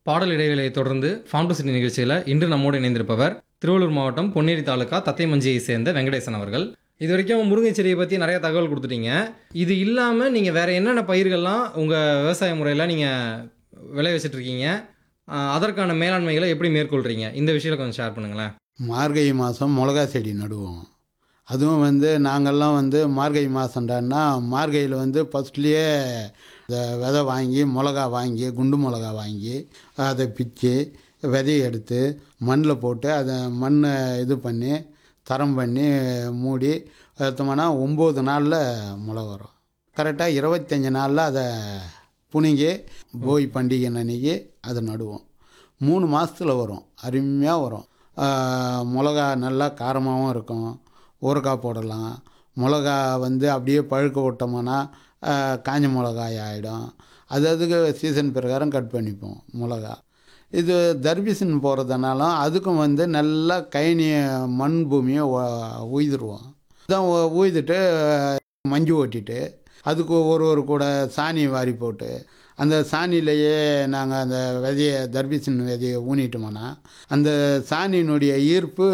பாடல் இடைவேளையை தொடர்ந்து form to city நிகழ்ச்சியில் இன்று நம்மோடு இணைந்திருப்பவர் திருவள்ளூர் மாவட்டம் பொன்னேரி தாலுகா தத்தைமஞ்சியை சேர்ந்த வெங்கடேசன் அவர்கள் இது வரைக்கும் முருங்கை செடியை பற்றி நிறைய தகவல் கொடுத்துட்டீங்க இது இல்லாமல் நீங்கள் வேறு என்னென்ன பயிர்கள்லாம் உங்கள் விவசாய முறையில் நீங்கள் விளை வச்சுட்டு இருக்கீங்க ஆஹ் அதற்கான மேலாண்மைகளை எப்படி மேற்கொள்கிறீங்க இந்த விஷயத்தை கொஞ்சம் ஷேர் பண்ணுங்களேன் மார்கழி மாதம் மிளகா செடி நடுவோம் அதுவும் வந்து நாங்கள்லாம் வந்து மார்கழி மாதம்டான்னா மார்கழியில் வந்து ஃபஸ்ட்லேயே இந்த விதை வாங்கி மிளகா வாங்கி குண்டு மிளகா வாங்கி அதை பிச்சு விதையை எடுத்து மண்ணில் போட்டு அதை மண்ணை இது பண்ணி தரம் பண்ணி மூடி எடுத்தோம்னா ஒம்பது நாளில் மிளகா வரும் கரெக்டாக இருபத்தஞ்சி நாளில் அதை புனிங்கி போய் பண்டிகை அன்னைக்கு அதை நடுவோம் மூணு மாதத்தில் வரும் அருமையாக வரும் ஆஹ் மிளகா நல்லா காரமாகவும் இருக்கும் ஊறுகாய் போடலாம் மிளகா வந்து அப்படியே பழுக்க விட்டோம்னா ஆஹ் காஞ்ச மிளகாய் ஆகிடும் அது அதுக்கு சீசன் பிரகாரம் கட் பண்ணிப்போம் மிளகா இது தர்பீசன் போகிறதுனாலும் அதுக்கும் வந்து நல்லா கைனி மண் பூமியை உ- உய்துருவோம் இதான் உ- உய்துட்டு மஞ்சு ஓட்டிட்டு அதுக்கு ஒரு ஒரு கூட சாணி வாரி போட்டு அந்த சாணியிலேயே நாங்கள் அந்த விதையை தர்பீசன் விதையை ஊனிட்டோம்னா அந்த சாணியினுடைய ஈர்ப்பு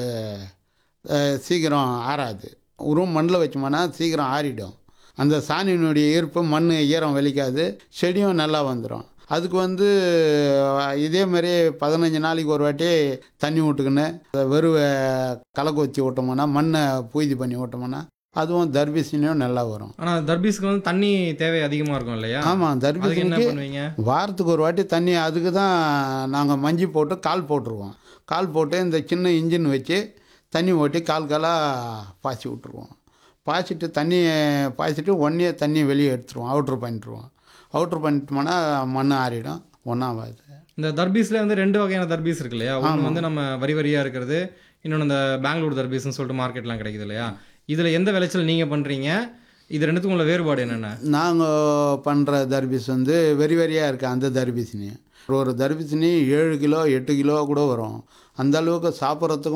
அஹ், சீக்கிரம் ஆறாது உருவம் மண்ணில் வச்சோம்னா சீக்கிரம் ஆறிடும் அந்த சாணியினுடைய ஈர்ப்பு மண் ஈரம் வெளிக்காது செடியும் நல்லா வந்துடும் அதுக்கு வந்து அஹ், இதே மாதிரி பதினஞ்சு நாளைக்கு ஒரு வாட்டி தண்ணி விட்டுக்கின்னு அதை வெறுவை கலக்க வச்சு விட்டோம்னா மண்ணை பூய்தி பண்ணி விட்டோம்னா அதுவும் தர்பீசனியும் நல்லா வரும் ஆனால் தர்பீஸுக்கு வந்து தண்ணி தேவை அதிகமாக இருக்கும் இல்லையா ஆமாம் அதுக்கு என்ன தர்பீசனுக்கு பண்ணுவீங்க வாரத்துக்கு ஒரு வாட்டி தண்ணி அதுக்கு தான் நாங்கள் மஞ்சி போட்டு கால் போட்டுருவோம் கால் போட்டு இந்த சின்ன இன்ஜின் வச்சு தண்ணி ஓட்டி கால் காலாக பாய்ச்சி விட்ருவோம் பாய்ச்சிட்டு தண்ணி பாய்ச்சிட்டு ஒன்றே தண்ணி வெளியே எடுத்துருவோம் அவுட்ரு பண்ணிட்டுருவோம் அவுட்ரு பண்ணிட்டோம்னா மண் ஆறிடும் ஒன்றாவாது இந்த தர்பீஸ்ல வந்து ரெண்டு வகையான தர்பீஸ் இருக்கு இல்லையா ஒன்று வந்து நம்ம வரி வரியாக இருக்கிறது இன்னொன்று இந்த பெங்களூர் தர்பீஸ்னு சொல்லிட்டு மார்க்கெட்லாம் கிடைக்குது இல்லையா இதில் எந்த விளைச்சல் நீங்கள் பண்ணுறீங்க இது ரெண்டுத்துக்கும் உள்ள வேறுபாடு என்னென்ன நாங்கள் பண்ணுற தர்பீஸ் வந்து வெரி வெரியாக இருக்குது அந்த தர்பீசினி ஒரு தர்பீசினி ஏழு கிலோ எட்டு கிலோ கூட வரும் அந்த அளவுக்கு சாப்பிட்றதுக்கும்